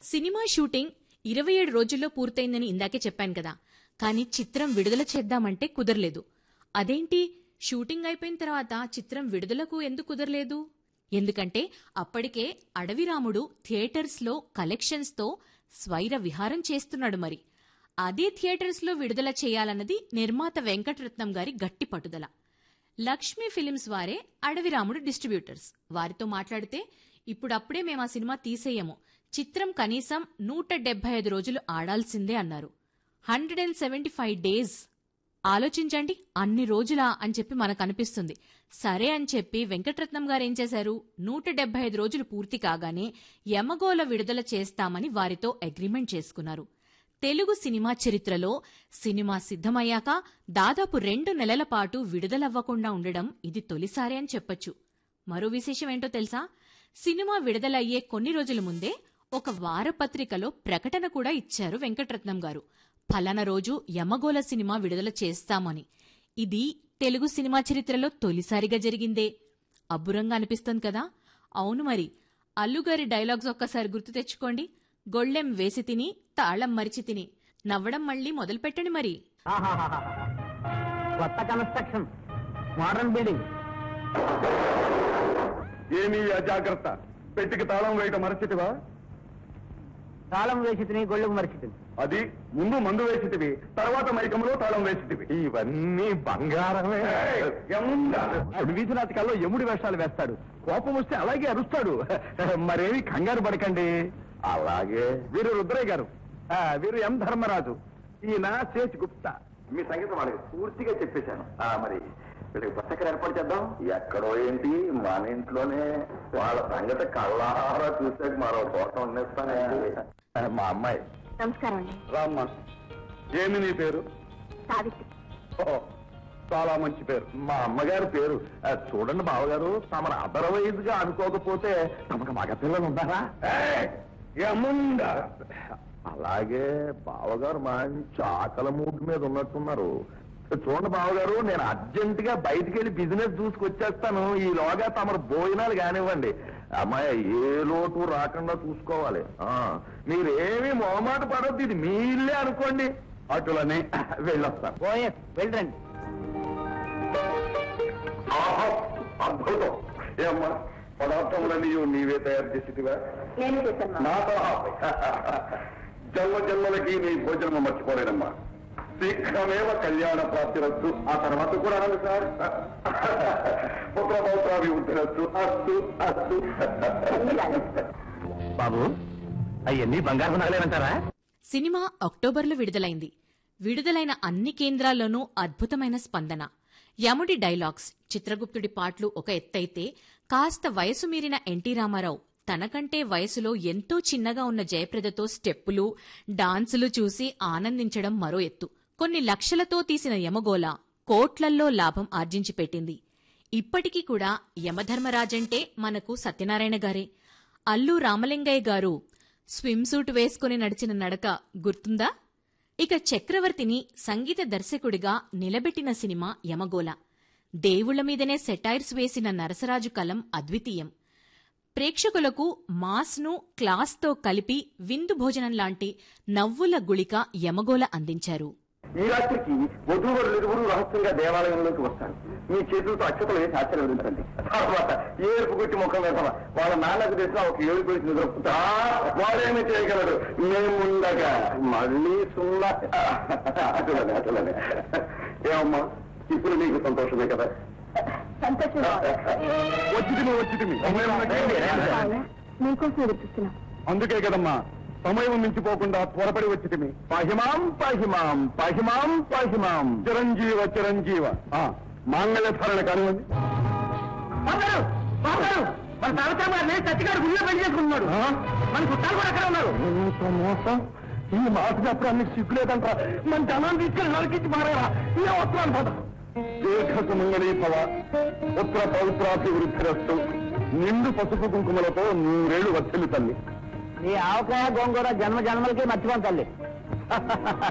Cinema shooting ఇరవై ఏడు రోజుల్లో పూర్తయిందని ఇందాకే చెప్పాను కదా కానీ చిత్రం విడుదల చేద్దామంటే కుదరలేదు అదేంటి షూటింగ్ అయిపోయిన తర్వాత చిత్రం విడుదలకు ఎందుకు కుదరలేదు ఎందుకంటే అప్పటికే అడవిరాముడు థియేటర్స్లో కలెక్షన్స్తో స్వైర విహారం చేస్తున్నాడు మరి అదే థియేటర్స్లో విడుదల చేయాలన్నది నిర్మాత వెంకటరత్నం గారి గట్టి పట్టుదల లక్ష్మీ ఫిలిమ్స్ వారే అడవిరాముడు డిస్ట్రిబ్యూటర్స్ వారితో మాట్లాడితే ఇప్పుడప్పుడే మేము ఆ సినిమా తీసేయము చిత్రం కనీసం నూట డెబ్బై ఐదు రోజులు ఆడాల్సిందే అన్నారు hundred and seventy five days ఆలోచించండి అన్ని రోజులా అని చెప్పి మనకు అనిపిస్తుంది సరే అని చెప్పి వెంకటరత్నం గారు ఏం చేశారు నూట డెబ్బై ఐదు రోజులు పూర్తి కాగానే యమగోళ విడుదల చేస్తామని వారితో అగ్రిమెంట్ చేసుకున్నారు తెలుగు సినిమా చరిత్రలో సినిమా సిద్ధమయ్యాక దాదాపు రెండు నెలల పాటు విడుదలవ్వకుండా ఉండడం ఇది తొలిసారి అని చెప్పొచ్చు మరో విశేషం ఏంటో తెలుసా సినిమా విడుదలయ్యే కొన్ని రోజుల ముందే ఒక వారపత్రికలో ప్రకటన కూడా ఇచ్చారు వెంకటరత్నం గారు ఫలానా రోజు యమగోళ సినిమా విడుదల చేస్తామని ఇది తెలుగు సినిమా చరిత్రలో తొలిసారిగా జరిగిందే అబ్బురంగా అనిపిస్తుంది కదా అవును మరి అల్లుగారి డైలాగ్స్ ఒక్కసారి గుర్తు తెచ్చుకోండి గొళ్ళెం వేసి తిని తాళం మరిచి తిని నవ్వడం మళ్ళీ మొదలుపెట్టండి మరి ఆహాహాహా. కొత్త కన్స్ట్రక్షన్ మోడర్న్ బిల్డింగ్ ఏమీ అజాగ్రత్త పెట్టికి తాళం వేయటం మరచితివా తాళం వేసి తిని గొళ్ళకు మరిచి అది ముందు మందు వేసితివి తర్వాత మైకంలో తాళం వేసితివి ఇవన్నీ బంగారమే వీధి నాటకాల్లో యముడి వేషాలు వేస్తాడు కోపం వస్తే అలాగే అరుస్తాడు మరేమి కంగారు పడకండి అలాగే వీరు రుద్రయ్య గారు ఆ, వీరు ఎం ధర్మరాజు ఈయన శేష్ గుప్తా మీ సంగతి వాళ్ళకి పూర్తిగా చెప్పేశాను ఆ, మరి వీళ్ళకి బసకర ఏర్పాటు చేద్దాం ఎక్కడో ఏంటి మన ఇంట్లోనే వాళ్ళ సంగతి కళ్ళారా చూసాక మరో కోసం ఉండేస్తానే మా అమ్మాయి నమస్కారం అండి రామ్మా ఏమి నీ పేరు సావిత్రి ఓ, చాలా మంచి పేరు మా అమ్మగారి పేరు ఆ, చూడండి బావగారు తమరు అదర్వైజ్ గా అనుకోకపోతే తమకు మగ పిల్లలు ఉన్నారా ఏముందా అలాగే బావగారు మంచి ఆకలి మూడ్ మీద ఉన్నట్టున్నారు చూడండి బావగారు నేను అర్జెంట్ గా బయటికి వెళ్ళి బిజినెస్ చూసుకొచ్చేస్తాను ఈలోగా తమరు భోజనాలు కానివ్వండి అమ్మాయి ఏ లోటు రాకుండా చూసుకోవాలి ఆ మీరేమీ మొహమాట పడొద్దు ఇది మీ ఇల్లే అనుకోండి అటులని వెళ్ళొస్తాను ఓఎస్ వెళ్ళండి ఆహా, అద్భుతం ఏమ్మా పదార్థములన్నీ నీవే తయారు చేసిటివా నేను చేశాను నాతో జన్మ జన్మలకి నీ భోజనం మర్చిపోలేనమ్మా శీఘ్రమేవ కళ్యాణ ప్రాప్తిరస్తు ఆ తర్వాత కూడా అనండి సార్ పుత్ర పౌత్రాభివృద్ధిరస్తు అస్తు అస్తు బాబు అవన్నీ బంగారు నగలేనంటారా సినిమా అక్టోబర్లో విడుదలైంది విడుదలైన అన్ని కేంద్రాల్లోనూ అద్భుతమైన స్పందన యముడి డైలాగ్స్ చిత్రగుప్తుడి పాటలు ఒక ఎత్తైతే కాస్త వయసు మీరిన ఎన్టీ రామారావు తనకంటే వయసులో ఎంతో చిన్నగా ఉన్న జయప్రదతో స్టెప్పులు డాన్సులు చూసి ఆనందించడం మరో ఎత్తు కొన్ని లక్షలతో తీసిన యమగోళ కోట్లల్లో లాభం ఆర్జించి పెట్టింది ఇప్పటికీ కూడా యమధర్మరాజంటే మనకు సత్యనారాయణ గారే అల్లు రామలింగయ్య గారు స్విమ్ సూట్ వేసుకుని నడిచిన నడక గుర్తుందా ఇక చక్రవర్తిని సంగీత దర్శకుడిగా నిలబెట్టిన సినిమా యమగోళ దేవుళ్ల మీదనే సెటైర్స్ వేసిన నరసరాజు కలం అద్వితీయం ప్రేక్షకులకు మాస్ను క్లాస్తో కలిపి విందు భోజనం లాంటి నవ్వుల గుళిక యమగోళ అందించారు ఈ రాత్రికి వధూవరులు ఇరువురు రహస్యంగా దేవాలయంలోకి వస్తారు మీ చేతులతో అక్షతలు వేసి ఆశీర్వదించండి తర్వాత ఏడుపు కొట్టి ముఖం వేసామా వాళ్ళ నాన్నకు తెలిసిన ఒక ఏడు కొట్టి నిద్రపుతా వాడేమి చేయగలడు మేముండగా మళ్ళీ సున్నా అటులనే అటులనే ఏమమ్మా ఇప్పుడు నీకు సంతోషమే కదా సంతోషం వచ్చిటిమి వచ్చిటిమి మీకోసం ఎదురు చూస్తున్నాం అందుకే కదమ్మా సమయం మించిపోకుండా త్వరపడి వచ్చితిమి పాహిమాం పాహిమాం పాహిమాం పాహిమాం చిరంజీవ చిరంజీవ ఆ, మాంగళ్య ధారణ కానివ్వండి బాబు బాబు మన తారకామ గారిని సత్యగారు గుళ్ళో పెళ్లి చేసుకుంటున్నాడు మన చుట్టాలు కూడా అక్కడ ఉన్నారు ఎంత మోసం ఈ మాట చెప్పడాన్ని సిగ్గులేదంట మన జనాన్ని తీసుకెళ్ళి నరికించి మారేరా ఏ వస్త్రాలు పద దీర్ఘ సుమంగళీ భవ పుత్ర పౌత్రాభివృద్ధిరస్తు నిండు పసుపు కుంకుమలతో నూరేళ్లు వచ్చెలు తల్లి నీ ఆవకాయ గోంగూర జన్మ జన్మలకి మర్చిపోను తల్లి